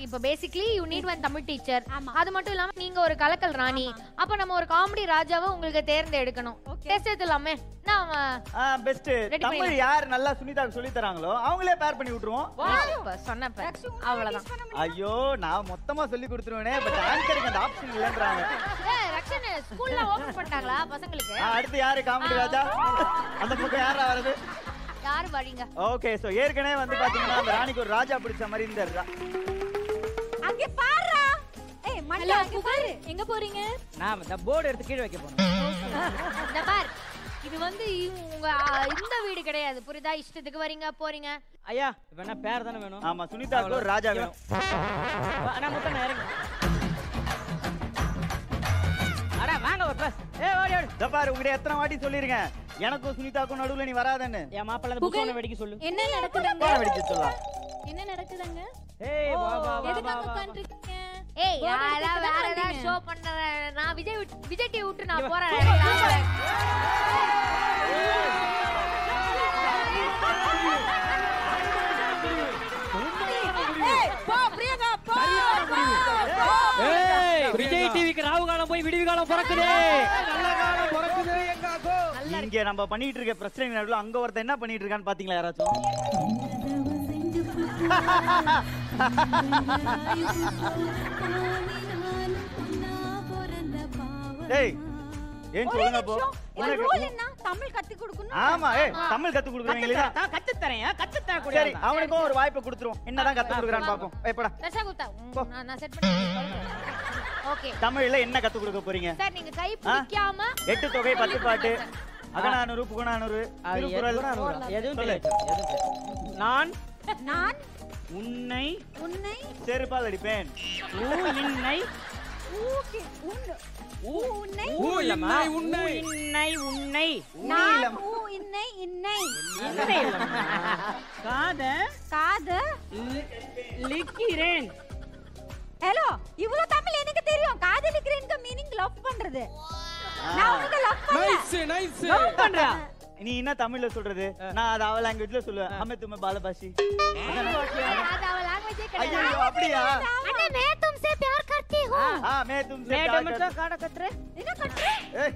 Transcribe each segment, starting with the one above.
இப்போ basically you need one Tamil teacher ஆமா. அது மட்டும் இல்லாம நீங்க ஒரு கலக்கல் ராணி அப்ப நம்ம ஒரு காமெடி ராஜாவை உங்களுக்கு தேர்ந்தெடுக்கணும் டெஸ்ட் எடுத்துலாமே நான் பெஸ்ட் Ready தமிழ் பண்ணிடலாம். யார் நல்லா சுனிதாக்கு சொல்லி தராங்களோ அவங்களே பேர் பண்ணி விட்டுருவோம் சொன்னப்ப ரக்ஷு, உனக்கு அவ்வளவுதான் use பண்ண முடியுமா? ஐயோ நான் மொத்தமா சொல்லி கொடுத்துருவேனே பட் ஆங்கருக்கு அந்த ஆப்ஷன் இல்லைன்றாங்க ஏய், ரக்ஷன் ஸ்கூல்ல ஓபன் பண்ணிட்டாங்களா பசங்களுக்கு ஆ, அடுத்து யாரு காமெடி ராஜா அந்த பக்கம் யாரா வருது யாரு வரீங்க ஓகே சோ ஏற்கனவே வந்து பாத்தீங்கன்னா அந்த ராணிக்கு ஒரு ராஜா பிடிச்ச மாதிரி இந்த ரா- அங்கே பாருடா. ஏய், மண்டை அங்கே பாரு. எங்க போறீங்க நான் இந்த போர்டு எடுத்து கீழே வைக்க போறேன் இந்த பார் இது வந்து இவ- உங்க ஆ, இந்த வீடு கிடையாது புரியுதா இஷ்டத்துக்கு வரீங்க போறீங்க ஐயா இப்ப என்ன பேர் தானே வேணும் ஆமா சுனிதாக்கு ஒரு ராஜா வேணும் அண்ணா முத்தண்ணா இறங்க அடா வாங்க ஒரு ப்ளஸ் ஏ ஓடி ஓடி இதோ பாரு உங்ககிட்ட எத்தனை வாட்டி சொல்லிருக்கேன் எனக்கும் சுனிதாக்கும் நடுவுல நீ வராதன்னு என் மாப்பிள்ள அந்த புத்தகம் வெடிக்க சொல்லு என்ன நடக்குதுங்க போன வெடிச்சு சொல்லலாம் என்ன நடக்குதுங்க ஏய் வா வா வா எதுக்காக வா, வா உட்காந்துருக்கீங்க ஏய் Board யாரா எடுத்துட்டு வேற தானே ஏதாவது வந்தீங்க? ஷோ பண்றேன் நான் விஜய் விட்டு- விஜய் டிவி விட்டு நான் போறேன் ஏய், போ, பிரியங்கா, போ, போ, போ. ஏய் விஜய் டிவிக்கு ராவு காலம் போய் விடிவு காலம் பிறக்குது இங்க நம்ம பண்ணிட்டு இருக்க பிரச்சனை நடுவுல அங்க ஒருத்தன் என்ன பண்ணிட்டு இருக்கான்னு பாத்தீங்களா யாராச்சும் டேய் ஏன் ஒரே சொல்லுங்க போ நிமிஷம். ஒரு உனக்கு- rule என்ன? தமிழ் கத்துக் கொடுக்கணும். ஆமா ஏய் தமிழ் கத்து கொடுக்குறீங்களா கத்து தரேன் கத்து தர சரி அவனுக்கும் ஒரு வாய்ப்பை கொடுத்துருவோம் என்னதான் கத்து கொடுக்குறான்னு பாப்போம் எப்படா தர்ஷா குப்தா ம், நான் நான் செட் பண்ணி ஓகே தமிழ்ல என்ன கத்து கொடுக்க போறீங்க சார் நீங்க கை பிடிக்காம எட்டு தொகை பத்து பாட்டு அகநானூறு புகநானூறு திருக்குறள் எதுவும் சொல்லு. தெரியாது, எதுவும் தெரியாது. நான் நான் உன்னை உன்னை செருப்பால் அடிப்பேன் ஊ இன்னை ஊக்கி- உன்- ஊ உன்னை ஊ இல்லம்மா உன்னை உன்னை உன்னை நான் இல்லம்மா. ஊ இன்னை இன்னை இன்னை இல்லம்மா. காத காத லி- லிக்கிறேன் ஹலோ இவ்வளவு தமிழ் எனக்கு தெரியும் காதலிக்கிறேன்னு மீனிங் லவ் பண்றது நான் உனக்கு லவ் பண்ணல லவ் பண்றா நீ என்ன தமிழ்ல சொல்றது நான் அது அவ லாங்குவேஜ்ல சொல்லுவேன் ஹமே துமே பாலபாஷி அது அவ லாங்குவேஜே ஐயோ கிடையாது அப்படியா அண்ணே मैं तुमसे प्यार करती हूं ஆ மே தும் சே மேடம் प्यार மட்டும் காட கத்துற என்ன கட்டுற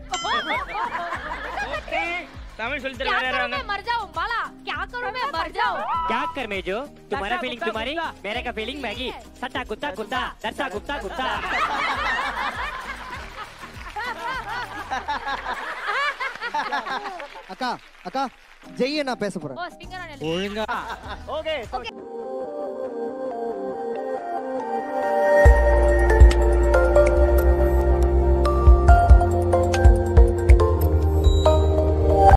ஏய், தமிழ் சொல்லி क्या करूं मैं मर जाऊं बाला क्या करूं मैं मर जाऊं क्या कर में जो तुम्हारा दर्शा फीलिंग गुप्ता तुम्हारी गुप्ता। मेरे का फीलिंग मैगी सट्टा कुत्ता कुत्ता दर्शा गुप्ता गुप्ता அக்கா அக்கா ஜெய்ய நான் பேச போறேன் ஓ ஸ்டிங்கர் ஒழுங்கா ஓகே so